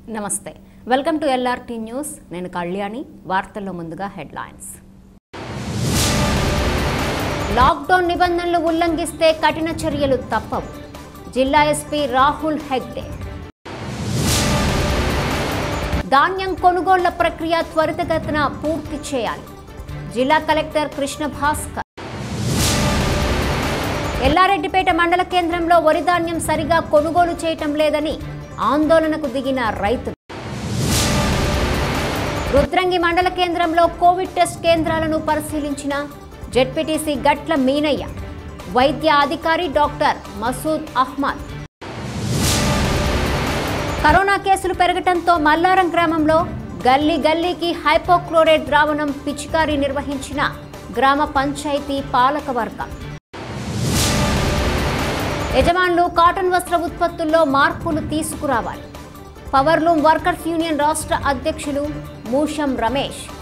నమస్తే welcome to LRT news నేను కళ్యాణి వార్తల్లో ముందుగా హెడ్లైన్స్ లాక్డౌన్ నిబంధనలు ఉల్లంఘిస్తే కఠిన చర్యలు తప్పవు జిల్లా ఎస్పీ రాహుల్ హెగ్డే ధాన్యం కొనుగోళ్ల ప్రక్రియ త్వరితగతిన పూర్తి చేయాలి జిల్లా కలెక్టర్ కృష్ణ భాస్కర్ ఎల్లారెడ్డిపేట మండల కేంద్రంలో వరి ధాన్యం సరిగా కొనుగోలు చేయటం లేదని ఆందోళనకు దిగిన రైతులు రుద్రంగి మండల కేంద్రంలో కోవిడ్ టెస్ట్ కేంద్రాలను పరిశీలించిన జెడ్పీటీసీ గట్ల మీనయ్య వైద్య అధికారి డాక్టర్ మసూద్ అహ్మద్ కరోనా కేసులు పెరగటంతో మల్లారం గ్రామంలో గల్లీ గల్లీకి హైపోక్లోరైడ్ ద్రావణం పిచికారీ నిర్వహించిన గ్రామ పంచాయతీ పాలకవర్గం యజమానులు కాటన్ వస్త్ర ఉత్పత్తుల్లో మార్పులు తీసుకురావాలి పవర్లూమ్ వర్కర్స్ యూనియన్ రాష్ట్ర అధ్యక్షులు మూషం రమేష్